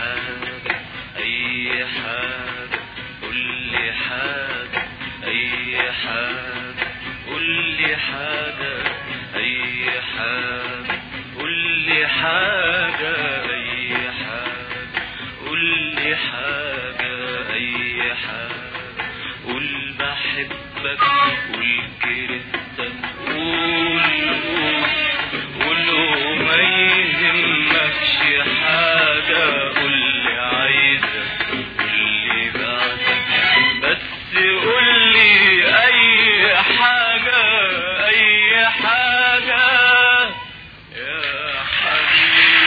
حاجة أي حاجة قول لي حاجة أي حاجة قول لي حاجة أي حاجة قول لي حاجة أي حاجة قول لي حاجة أي حاجة قول بحبك قول كرهتك قول قول قول وما يهمكش حاجة قول لي عايزك قول لي بعدك بس قول لي أي حاجة أي حاجة يا حبيبي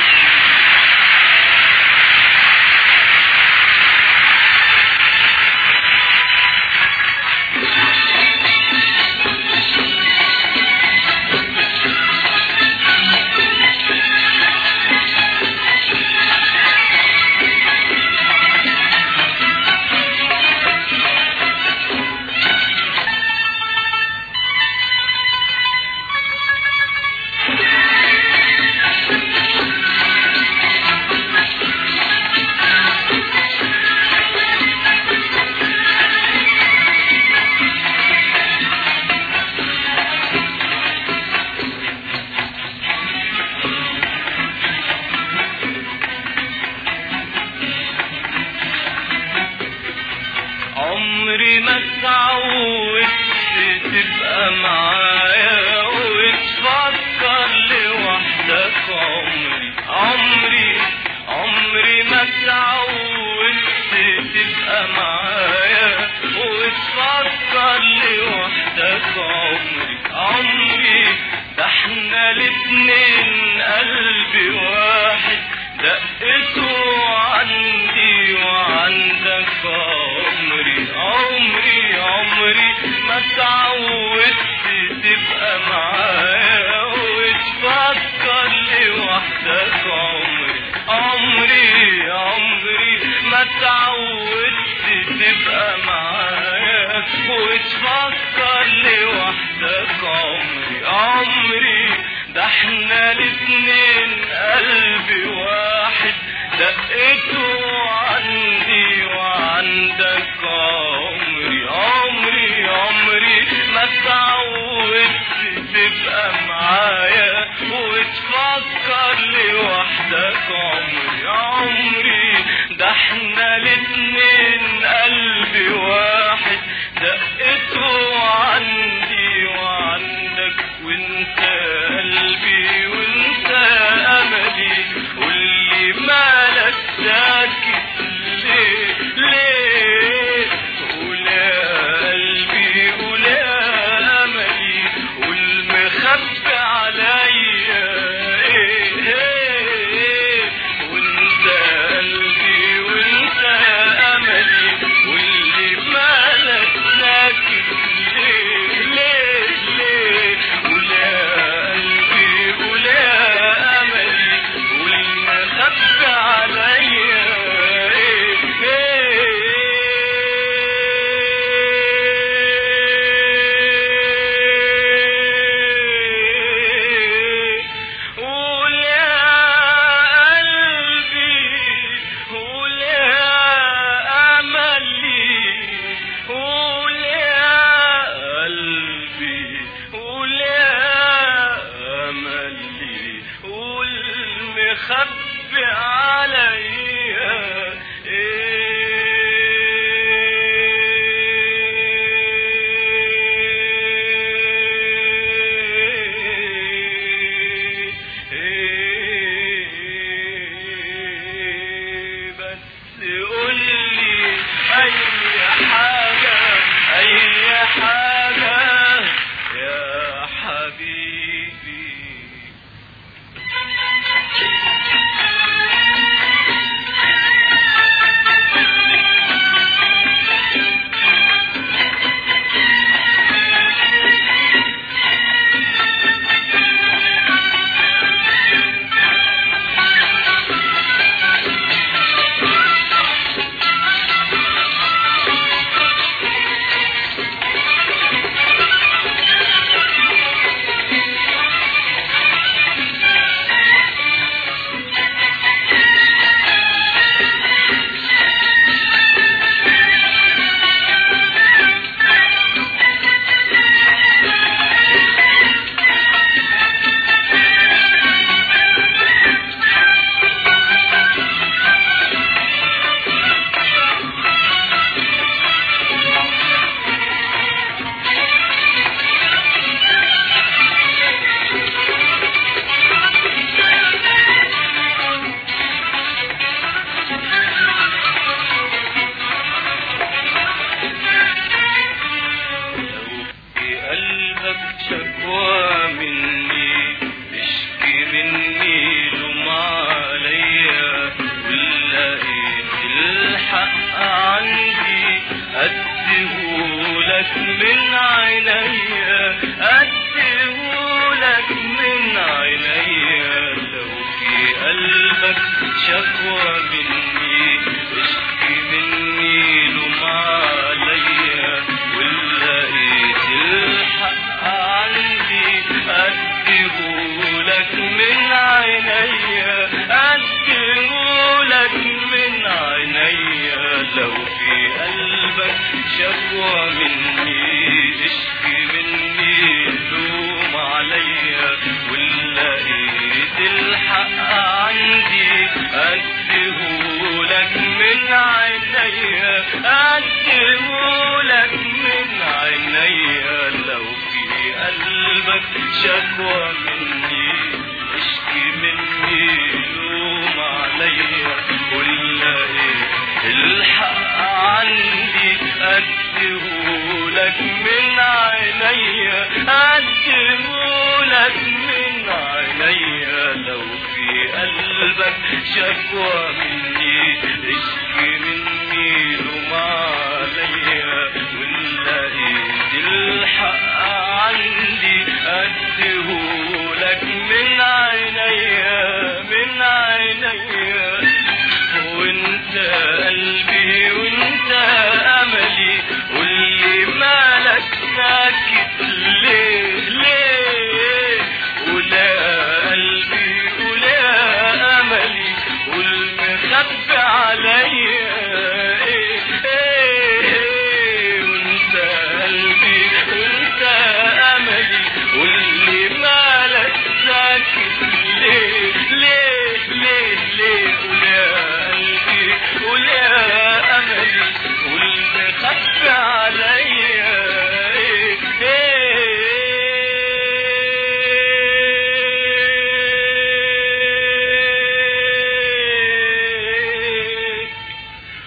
عمري ما اتعودت تبقى معايا وتفكر لوحدك عمري عمري عمري ما اتعودت تبقى معايا وتفكر لوحدك عمري عمري ده احنا الاتنين قلبي واحد دقته عندي وعندك عمري عمري عمري ما اتعودت تبقى معايا وتفكر لوحدك عمري عمري عمري ما اتعودت تبقى معايا وتفكر لوحدك عمري عمري ده احنا الاتنين قلبي واحد دقته عندي وعندك عمري عمري عمري ما اتعودت تبقى معايا وتفكر لوحدك عمري عمري ده احنا الاتنين قلبي واحد دقته عندي وعندك وانت قلبي وانت املي واللي مالك ساكت ليه ليه قول يا قلبي قول يا املي والمخبي عليا ايه ايه وانت قلبي وانت املي واللي مالك ساكت ليه ليه ليه قول يا قلبي قول يا املي والمخبي عليا ايه ايه قول يا قلبي قول يا املي قول يا قلبي قول يا املي قول مخبي عليا ايه بس قول لي اي حاجة اي حاجة يا حبيبي أديهولك من عينيا أديهولك من عينيا لو في قلبك شكوى مني اشكي مني لوم عليا ولقيت الحق عندي أديهولك من عينيا أديهولك من عينيا لو في قلبك شكوى مني اشكي مني لوم عليا ولقيت الحق عندي أديهولك من عينيا أديهولك من عينيا لو في قلبك شكوى مني اشكي مني لوم عليا ولقيت الحق عندي أديهولك من عينيا أديهولك من عينيا لو في قلبك شكوى مني اشكي مني لوم عليا ولقيت الحق عندي أديهولك من عينيا من عينيا وانت قلبي وانت املي قولي مالك ساكت ليه ليه ولا قلبي ولا املي والمخبي عليا ايه ايه ايه وانت قلبي وانت املي قولي مالك ساكت ليه ليه ليه ليه ولا قلبي ولا املي والمخبي عليا ايه ايه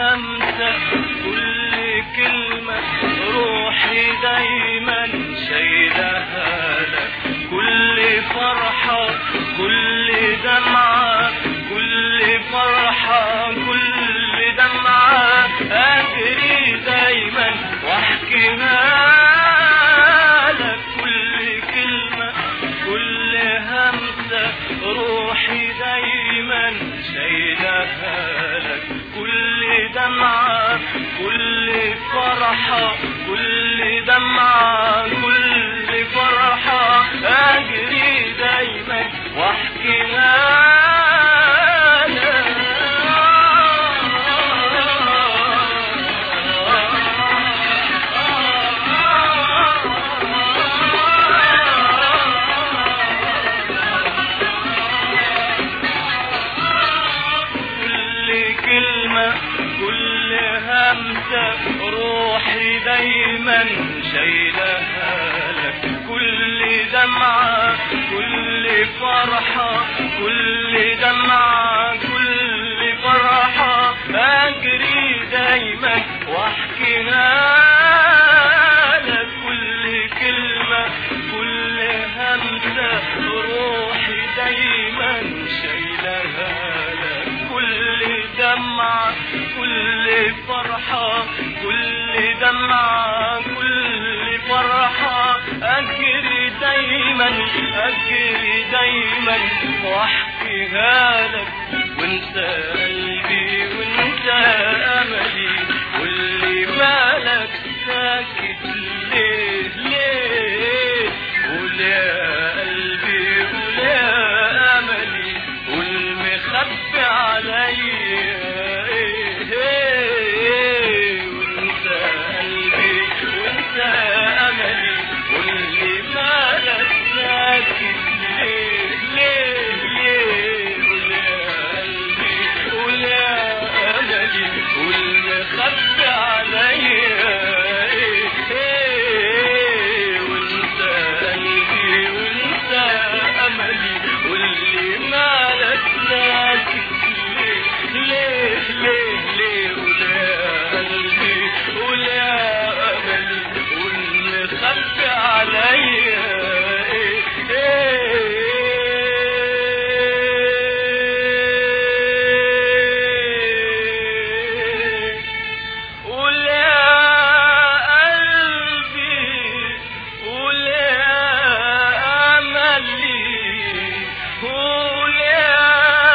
همسة كل كلمة روحي دايما شايلها لك كل فرحة كل دمعة كل فرحة كل دمعة أجري دايما واحكيها لك كل كلمة كل همسة روحي دايما شايلها لك كل دمعة كل فرحة كل دمعة كل فرحة أجري دايما واحكيها كل كلمة كل همسة روحي دايما شايلها لك كل دمعة كل فرحة كل دمعة كل فرحة أجري دايما واحكيها لك كل كلمة كل همسة روحي دايما شايلها لك كل دمعة كل فرحة كل دمعة كل فرحة أجري دايما أجري دايما واحكيها لك وانت قلبي وانت أملي واللي بالك ساكت ليه ليه قول يا قلبي قول يا أملي والمخبي عليا إيه إيه وانت قلبي وانت أملي واللي مالك ساكت ليه ليه ليه قول يا قلبي قول يا أملي والمخبي عليا إيه إيه وانت قلبي وانت أملي واللي مالك ساكت ليه ليه ليه ليه قول يا قلبي قول يا أملي والمخبي عليا إيه إيه قول يا قلبي قول يا أملي قول يا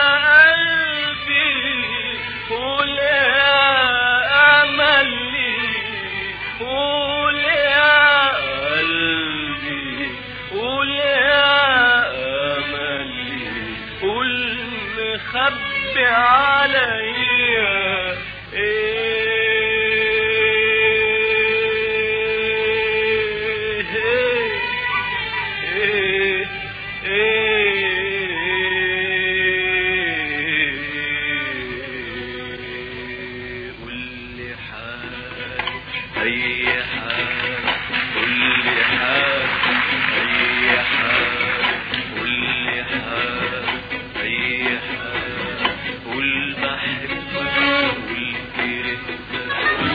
قلبي قول يا أملي قول يا قلبي قول يا أملي قول مخبي عليا إيه إيه إيه قول لي حاجة أي حاجة قول لي حاجة أي حاجة قول لي حاجة أي حاجة قول بحبك قول كرهتك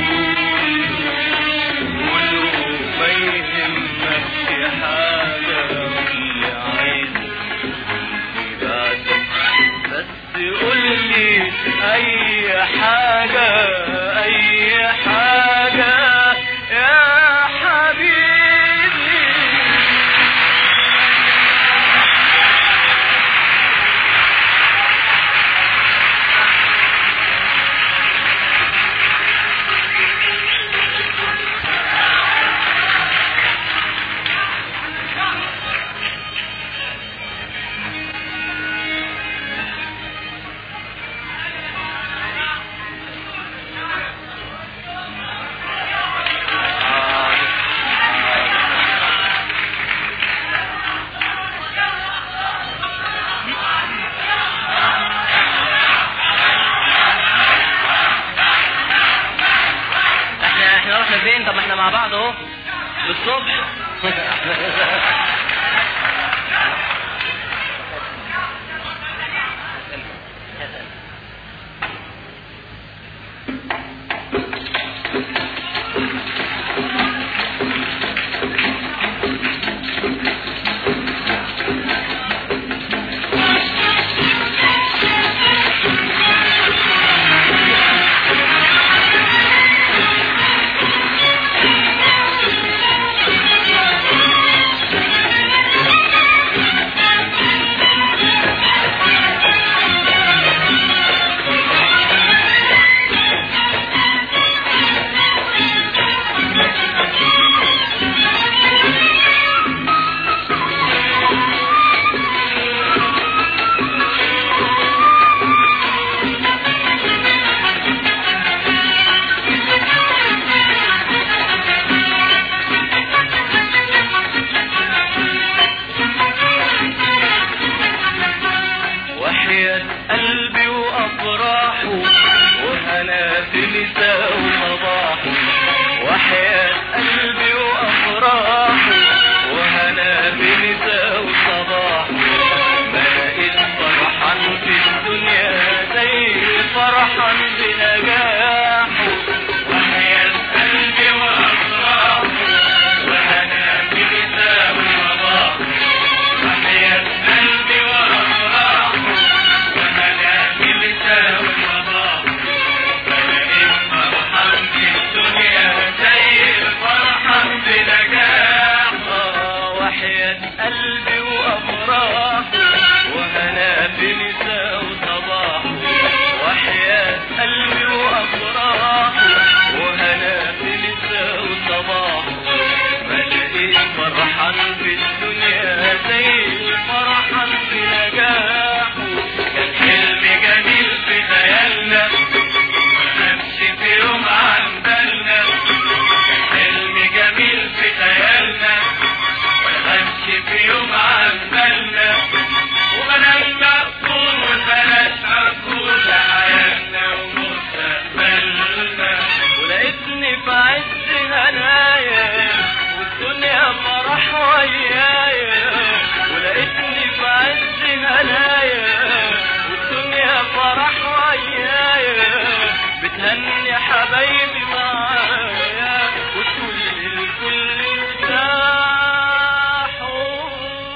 قول ما يهمكش حاجة قول لي عايزك قول لي بعدك بس قول لي أي حاجة أي حاجة يا حبيبي احنا احنا رحنا فين طب ما احنا مع بعض اهو للصبح لقيتني في عز هنايا والدنيا فرح ويايا ولقيتني في عز هنايا والدنيا فرح ويايا بتهني حبايبي معايا وتقول الكل ارتاحوا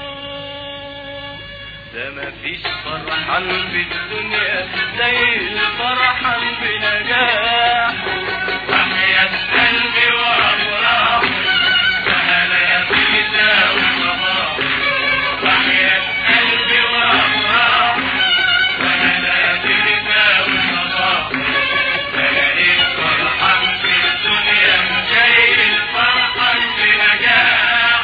ده مفيش فرحان في الدنيا زي الفرحان بنجاحه وحياة قلبي وأفراحه سهلا يا سيدنا وصباحه وحياة قلبي وأفراحه سهلا يا سيدنا وصباحه بلاقيك فرحان في الدنيا زي الفرحان بنجاحه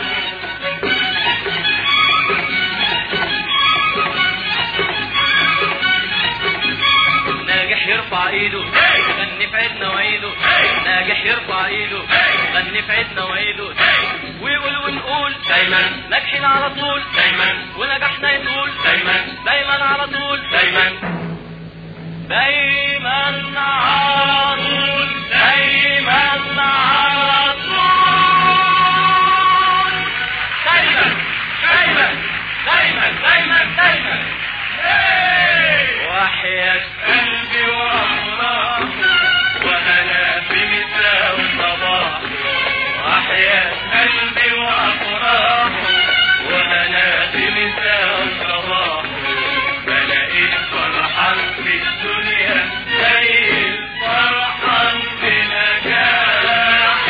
ناجح يرفع ايده غني في عيدنا وعيده ناجح يرفع ايده غني في عيدنا وعيده ويقول ونقول دايما ناجحين على طول دايما ونجحنا يطول دايما دايما على طول دايما دايما على طول دايما على طول دايما دايما دايما دايما دايما وحياة قلبي وأفراحه وأنا في مساء وصباح وحياة قلبي وأفراحه وأنا في مساء وصباح بلاقيك فرحان في الدنيا زي الفرحان بنجاح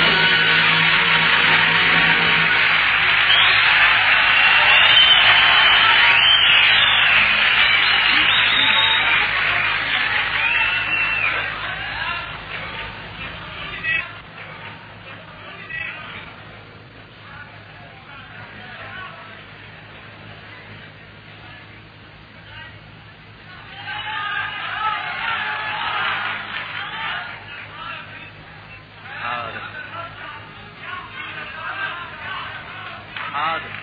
حاضر حاضر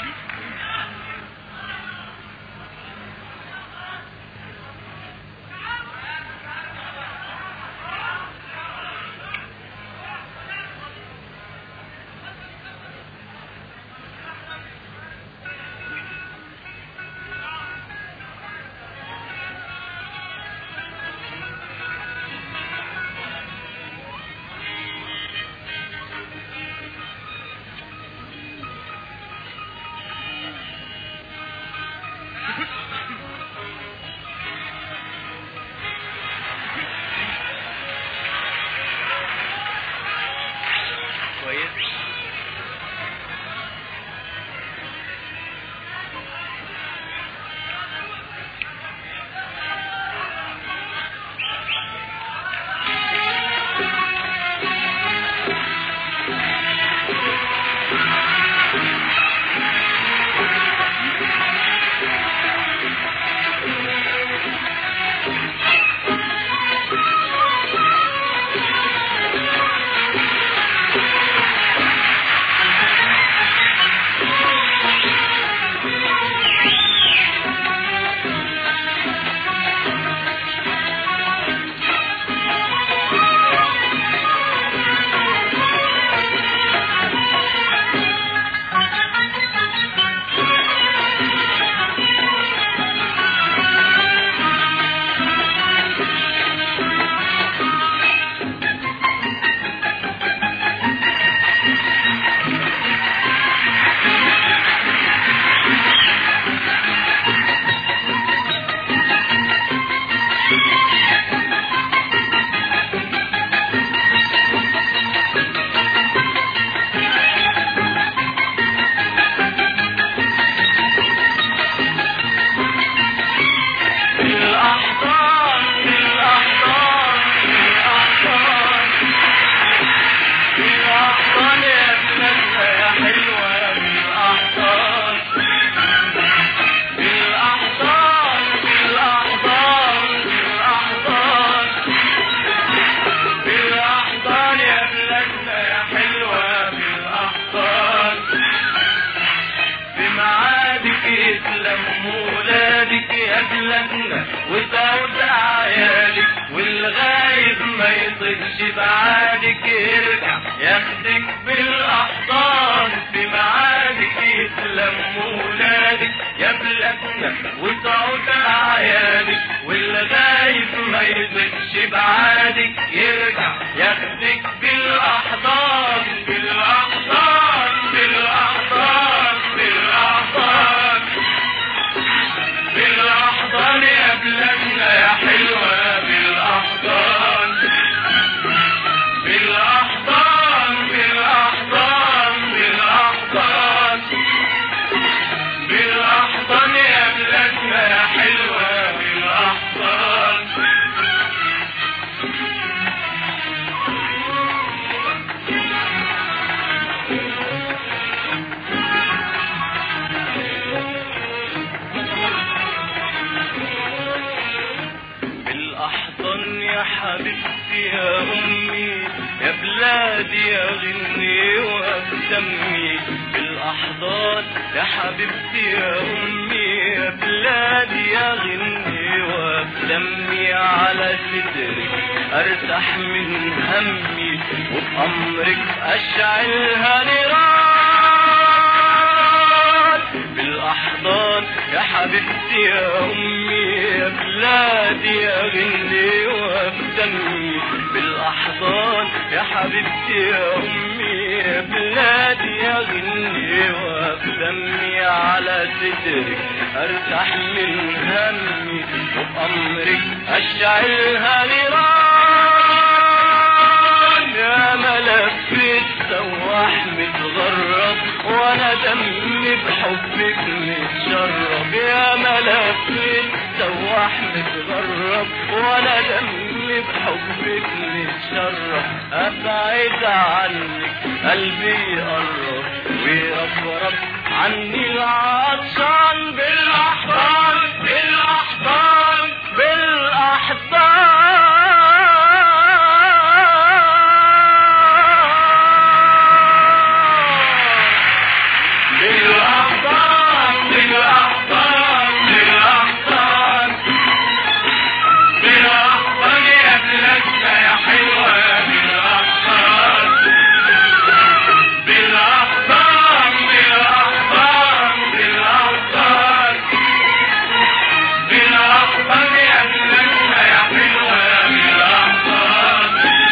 كويس الأحضان الأحضان الأحضان الأحضان يا بلادنا يا حلوة الأحضان الأحضان الأحضان الأحضان الأحضان يا بلادنا يا حلوة بالأحضان بمعادك يتلموا ولادك يا بلادنا وتعود عيالك والغايب ما يتلموا يطيش بعادك يرجع ياخدك بالاحضان في معادك يتلموا ولادك يا بلادنا وتعود اعيادك واللي غايب ما يطيش بعادك يرجع ياخدك بالاحضان بالاحضان بالاحضان بالاحضان بالاحضان يا بلادنا يا حلوه بالاحضان بالاحضان بالاحضان بالاحضان بالاحضان يا بلادنا يا حلوه بالاحضان بالاحضان يا حبيبتي يا امي يا بلادي يا غني وابتمي بالاحضان يا حبيبتي يا امي يا بلادي يا غني وابتمي على صدرك ارتاح من همي وبامرك اشعلها نيران بالاحضان يا حبيبتي يا امي يا بلادي يا غني وابدمي بالاحضان يا حبيبتي يا امي يا بلادي يا غني وابدمي على صدرك ارتاح من همي وبامرك اشعلها نيران يا ملفت سواح متغرب وانا دمي بحبك متشرب يا ملفت سواح متغرب وانا دمي بحبك متشرب ابعد عنك قلبي يقرب ويرفرف عني العطشان بالاحضان بالاحضان بالاحضان بالاحضان بالاحضان بالاحضان بالاحضان يا بلادنا يا حلوه بالاحضان بالاحضان بالاحضان بالاحضان بالاحضان يا بلادنا يا حلوه بالاحضان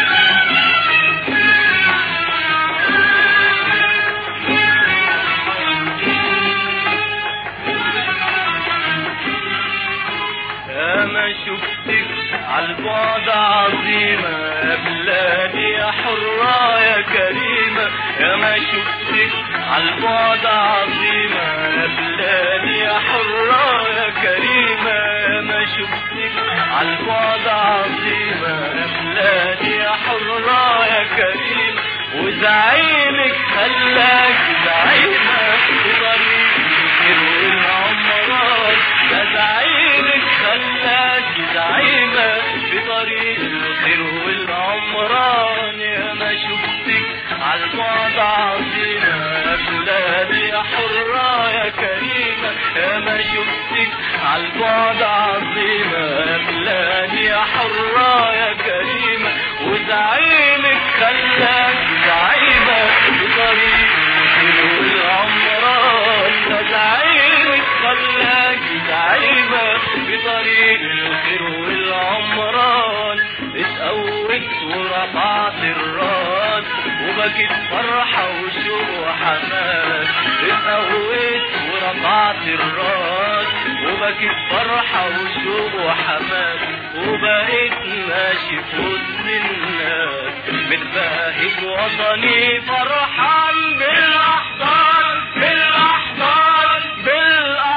يا ما شفتك عالبعد عظيمة يا بلادي يا حرة يا كريمة يا ما شفتك عالبعد عظيمة يا بلادي يا حرة يا كريمة يا ما شفتك عالبعد عظيمة يا بلادي يا حرة يا كريمة وزعيمك خلاك زعيمة في طريق الخير والعمران ده زعيمك خلاك زعيمة في طريق الخير والعمران يا ما شفتك عالبعد عظيمة يا بلادي يا حرة يا كريمة يا ما شفتك عالبعد عظيمة يا بلادي يا حرة يا كريمة وزعيمك خلاك زعيمة في طريق الخير والعمران ده زعيمك خلاك زعيمة في طريق الخير والعمران اتقوت ورفعت الراس وبكت فرحة وشوق وحماس اتقوت ورفعت الراس وبكت فرحة وشوق وحماس وبقيت ماشي في وسط الناس متبهج وطني فرحان بالاحضان بالاحضان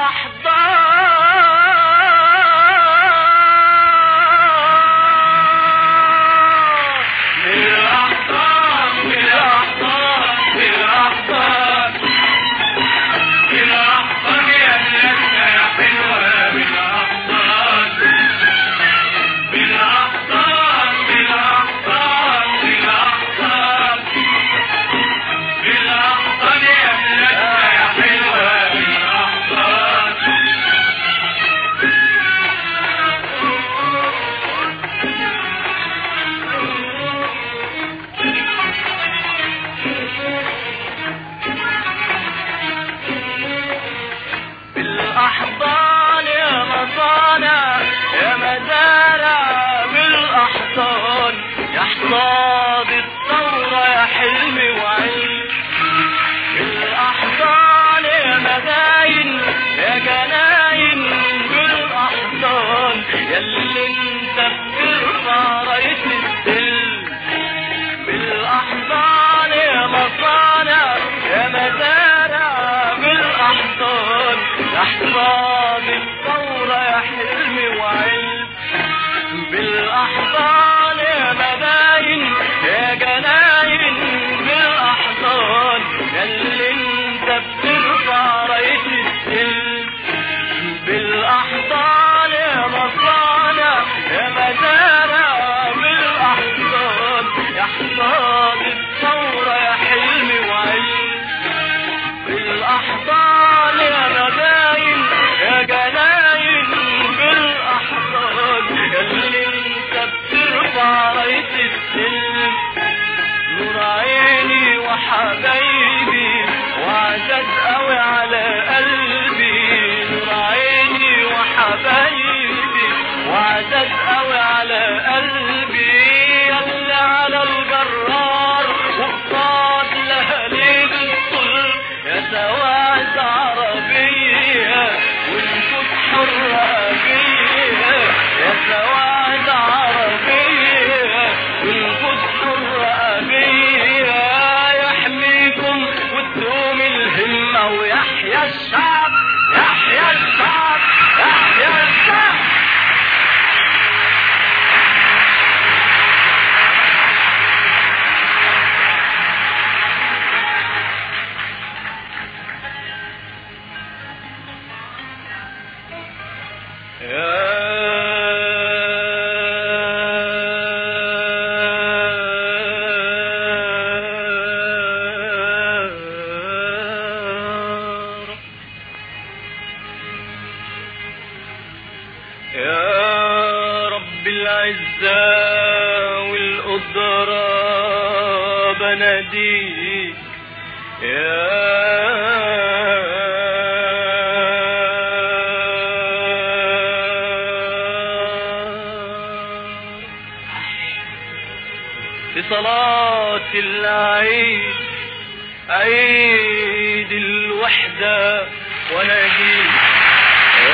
بالاحضان بالاحضان بالاحضان بالاحضان بالاحضان يا بلادنا يا حلوة بالاحضان بالاحضان بالاحضان بالاحضان بالاحضان يحصاد الثورة يا حلمي وعلم بالأحضان يا مداين يا جناين بالأحضان ياللي انت بترفع راية الدل بالأحضان يا مصانع يا مزارع بالأحضان يا حصاد الثورة يا حلمي وعلم بالأحضان يا مباين يا جناين بالأحضان ياللي انت بترفع راية السلم بالأحضان يا مصانع يا مزارع بالأحضان يا حصاد الثورة يا حلمي وعلم بالأحضان يا مباين يا جناين بالأحضان ياللي انت بترفع راية السلم نور عيني وحبايبي وعزت قوي على قلبي نور عيني وحبايبي وعزت قوي على قلبي يلا على الجرار وقصاد لهاليب الصلب يا سواد عربية والكت حرة بيها يا سواد عربية والكت حرة بيها يحميكم وتدوم الهمة ويحيى الشعب يحيى الشعب يحيى الشعب يا رب العزة والقدرة بناديك يا في صلاة العيد عيد الوحدة وانا جيت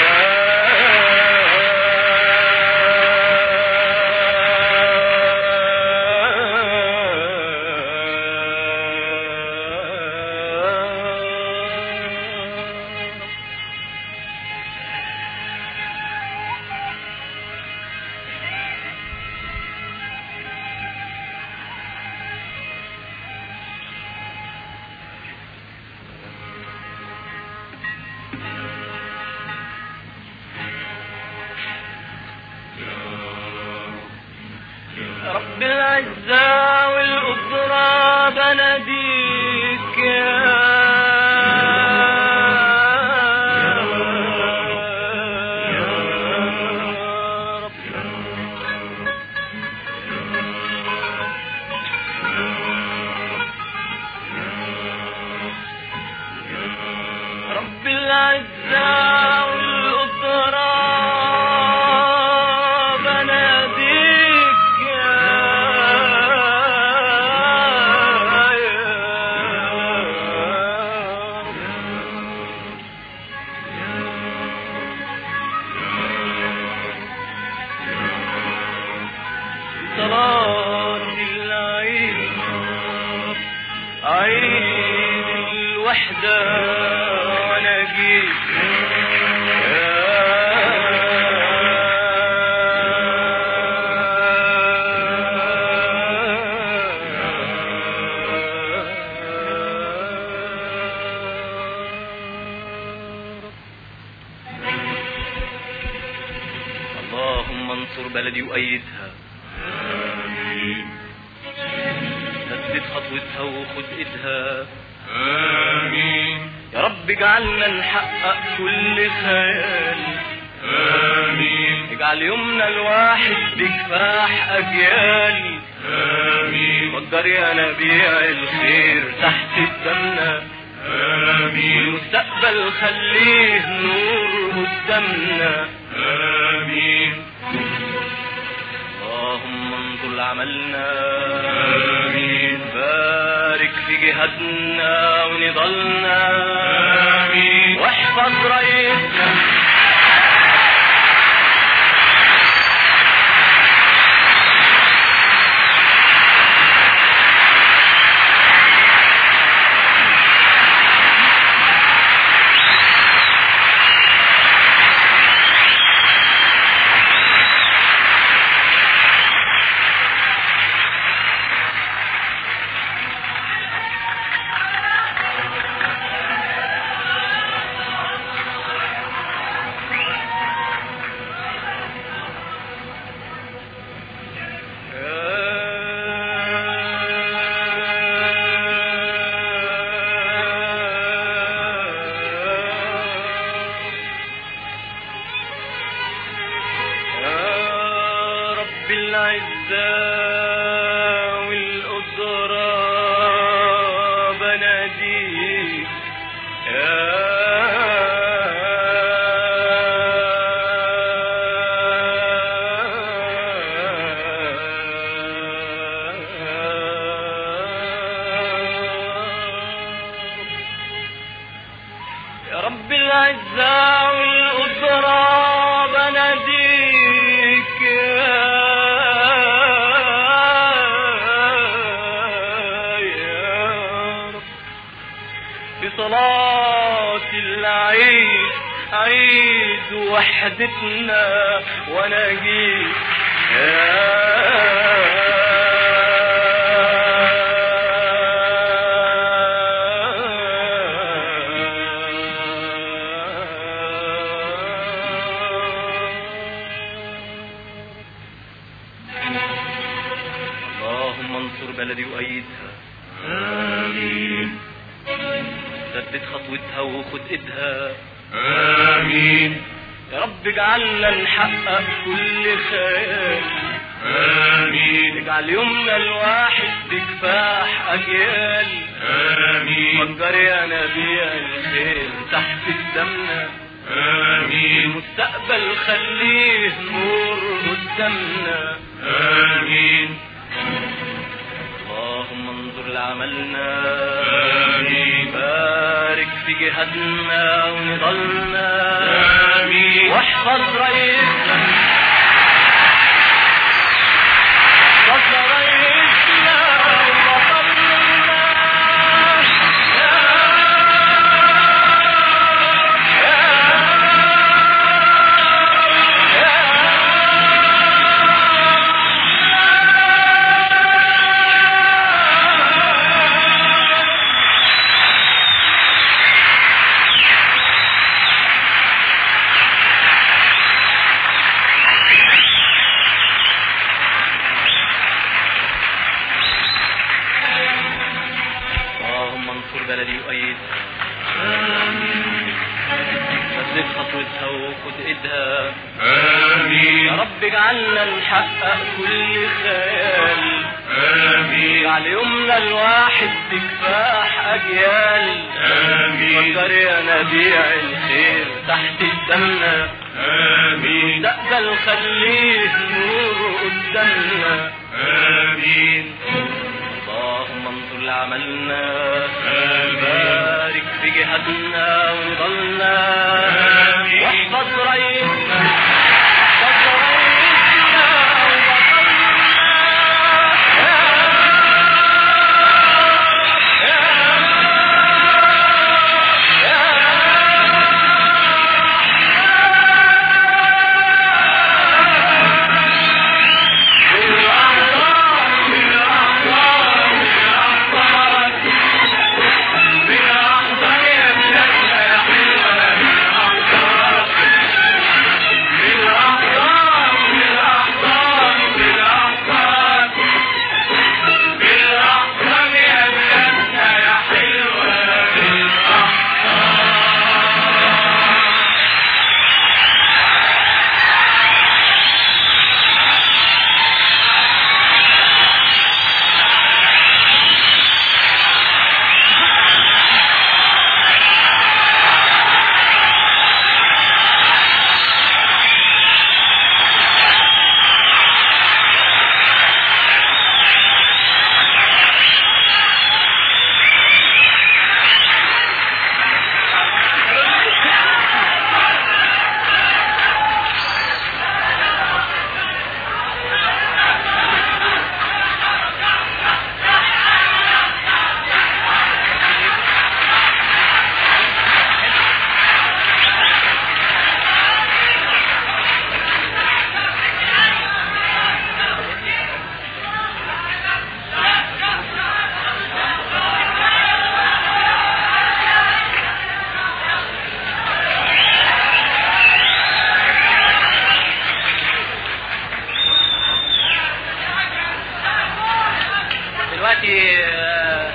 رب العزة والقدرة بناديك يا رب رب العزة والقدرة بناديك يا صلاة العيد عيد الوحدة وانا جيت اللهم انصر بلدي وأيدها ثبت خطوتها وخد ايدها آمين يا رب اجعلنا نحقق كل خيال آمين اجعل يومنا الواحد بكفاح اجيال آمين وقدر يا نبيع الخير تحت قدامنا آمين المستقبل خليه نور قدامنا آمين اللهم انظر انصر عملنا آمين بارك في جهادنا ونضلنا آمين واحفظ رئيسنا يا رب العزة والقدرة بناديك يا يا رب العزة والقدرة بناديك يا رب بصلاة العيد عيد وحدتنا وانا جيت اللهم انصر بلدي وأيدها آمين ثبت خطوتها وخد ايدها آمين يا رب اجعلنا نحقق كل خير آمين اجعل يومنا الواحد بكفاح اجيال آمين فكر يا نبي الخير تحت قدامنا آمين المستقبل خليه نور قدامنا آمين اللهم انظر لعملنا آمين. بارك في جهادنا ونضلنا آمين واحفظ رئيسنا احفظ رئيسنا وبطلنا اللهم انصر بلدي وأيدها ثبت خطوتها وخد ايدها يا آمين رب اجعلنا نحقق كل خيال آمين اجعل يومنا الواحد بكفاح أجيال آمين فكر يا نبيع الخير تحت قدامنا آمين مستقبل خليه نور قدامنا آمين اللهم انظر لعملنا آمين. بارك في جهادنا ونضلنا آمين. واحفظ رئيسنا احفظ رئيسنا بالأحضان يا بلادنا يا حلوة دلوقتي آه،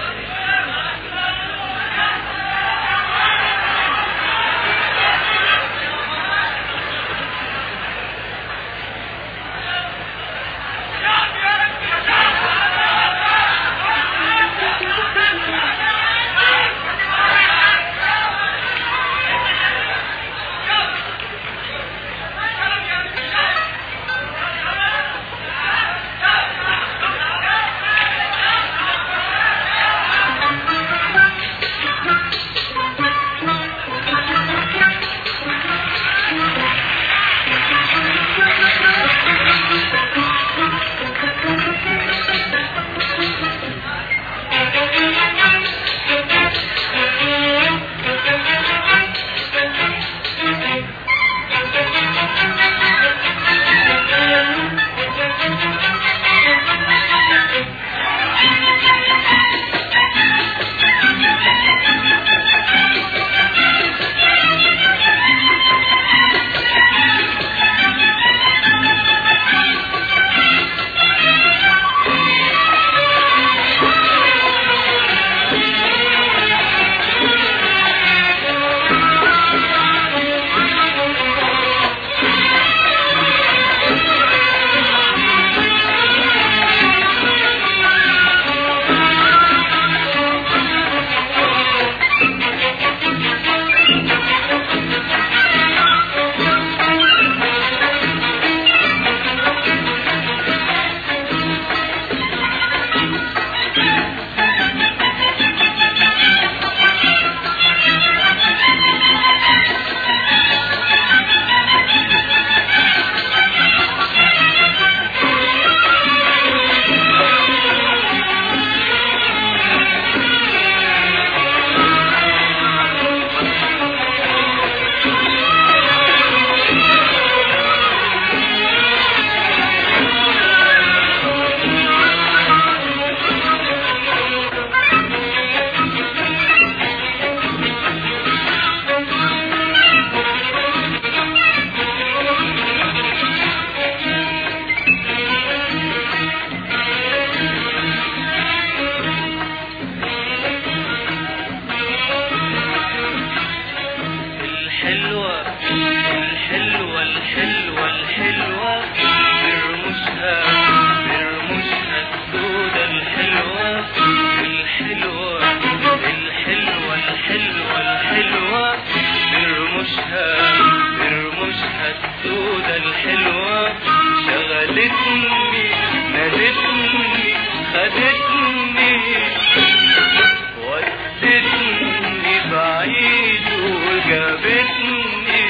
الحلوة الحلوة الحلوة الحلوة برموشها برموشها السودة الحلوة الحلوة الحلوة الحلوة الحلوة برموشها برموشها السودة الحلوة شغلتني نادتني خدتني ودتني بعيد وجابتني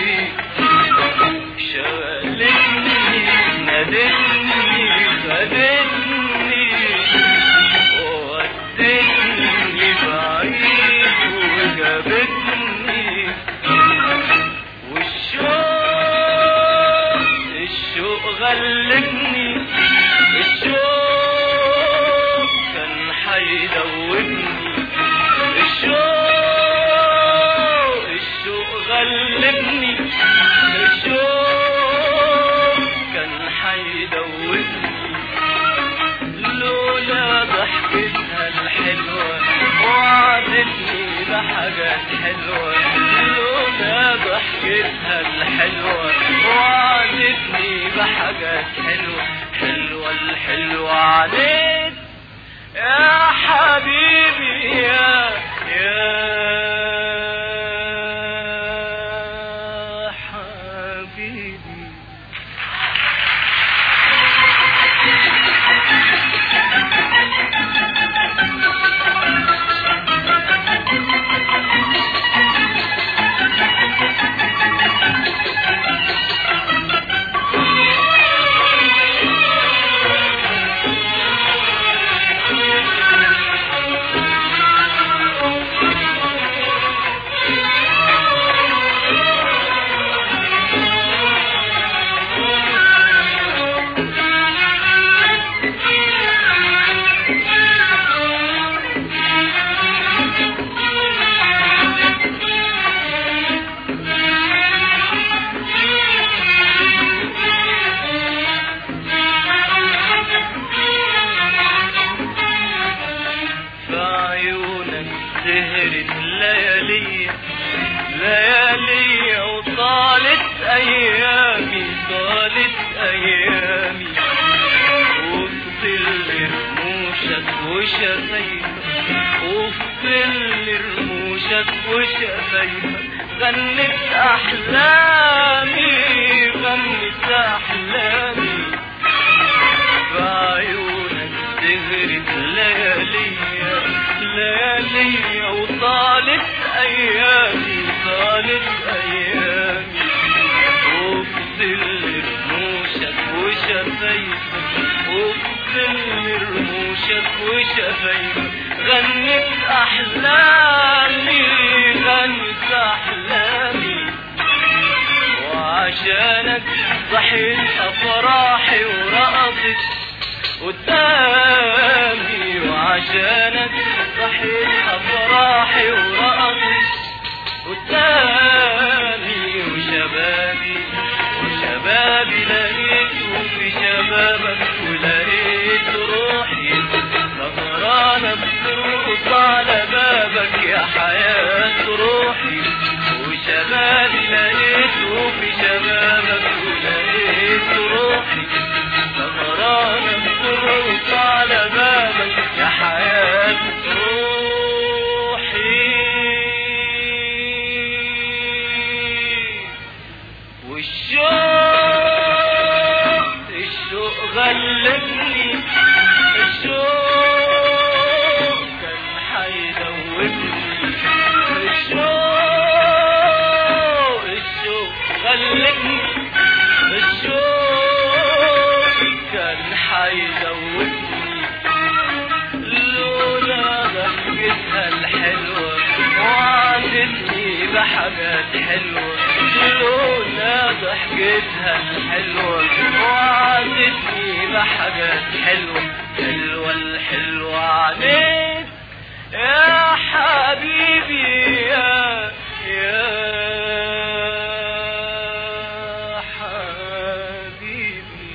شغلتني نادتني خدتني ودتني بعيد وجابتني والشوق الشوق غلبني الشوق كان حيدوبني الشوق الشوق غلبني الشوق كان حيدوبني لولا ضحكتها الحلوة وعدتني بحاجات حلوة لولا ضحكتها الحلوة وعدتني بحاجات حلوة حلوة الحلوة عليك يا حبيبي يا يا حبيبي وشفايفك وفي ظل رموشك وشفايفك غنت أحلامي غنت أحلامي بعيونك سهرت لياليا لياليا وطالت أيامي طالت أيامي وفي ظل رموشك وشفايفك وفي ظل رموشك وشفايفك غنت أحلامي غنت أحلامي وعشانك صحيت أفراحي ورقصت قدامي وعشانك صحيت أفراحي ورقصت قدامي وشبابي وشبابي لقيته في شبابك ولقيت روحي سهرانة بترقص على بابك يا حياة روحي وشبابي لقيته في شبابك ولقيت روحي سهرانة بترقص على بابك يا حياة روحي والشوق الشوق غلبني الشوق كان حيدوبني الشوق الشوق غلبني الشوق كان حيدوبني لولا ضحكتها الحلوة وعدتني بحاجات حلوة لولا ضحكتها الحلوة وعدتني بحاجات حلوة حلوة الحلوة عليك يا حبيبي يا يا حبيبي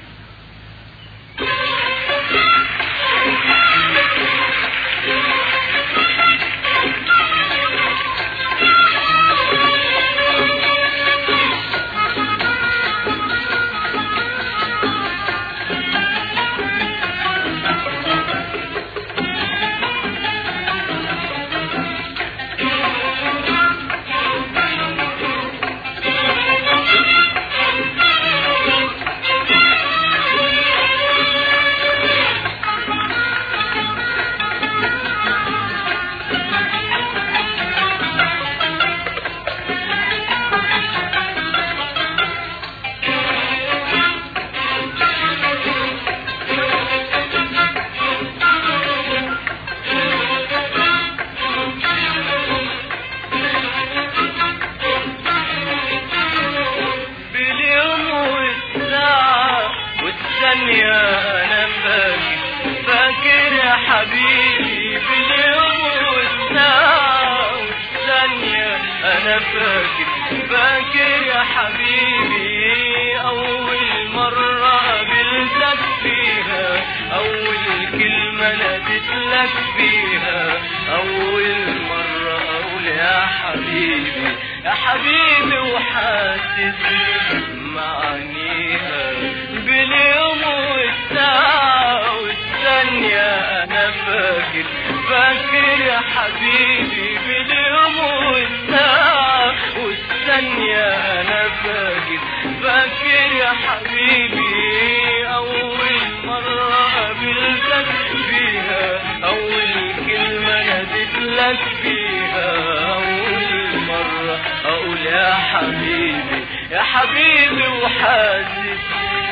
باليوم والساعة والثانية أنا فاكر فاكر يا حبيبي باليوم والساعة والثانية أنا فاكر فاكر يا حبيبي أول مرة قابلتك فيها أول كلمة ناديت لك فيها أول مرة أقول يا حبيبي يا حبيبي وحاسس معانيها باليوم والساعة والثانية أنا فاكر فاكر يا حبيبي باليوم والساعة والثانية أنا فاكر فاكر يا حبيبي أول مرة قابلتك فيها أول كلمة ناديت لك فيها أول مرة أقول يا حبيبي يا حبيبي وحاسس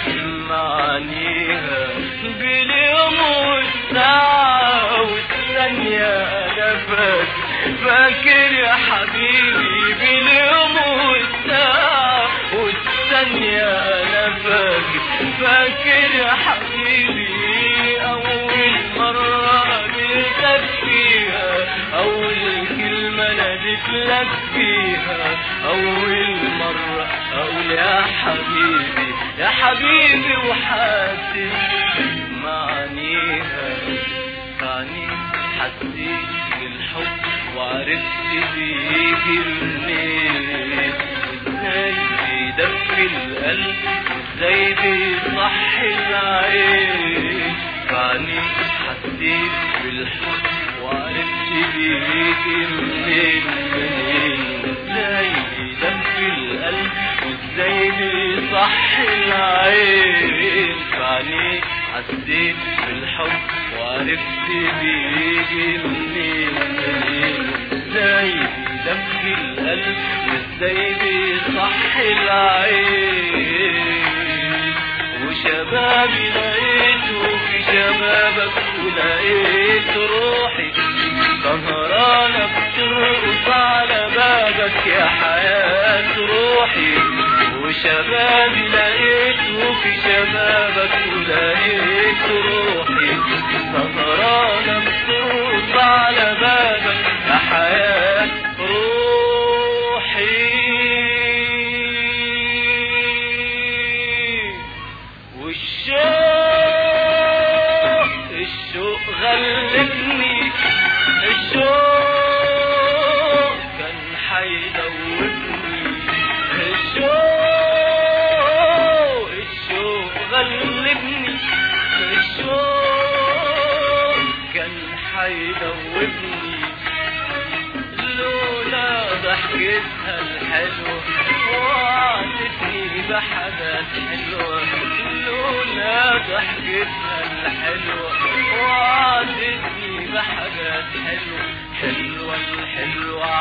معانيها باليوم والساعة والثانية أنا فاكر فاكر يا حبيبي باليوم والساعة والثانية أنا فاكر فاكر يا حبيبي أول مرة قابلتك فيها أول كلمة ناديت لك فيها أول مرة أقول يا حبيبي يا حبيبي وحاسس معانيها تعني حسيت بالحب وعرفت بيجي منين ازاي بيدفي القلب ازاي بيصحي العين تعني حسيت حسيت بالحب وعرفت بيك منين منين ازاي بيدفي القلب وازاي بيصح العين فعليك حسيت بالحب وعرفت بيك منين منين ازاي بيدفي القلب وازاي بيصح العين وشبابي لقيته في شبابك ولقيت روحي سهرانة بترقص على بابك يا حياة روحي وشبابي لقيته في شبابك ولقيت روحي سهرانة بترقص على بابك يا حياة روحي والشوق الشوق غلبني الشوق كان حيدوبني الشوق الشوق غلبني الشوق كان حيدوبني لولا ضحكتها الحلوة وعدتني بحاجات حلوة لولا ضحكتها الحلوة وعدتني بحاجات حلوة حلوة الحلوة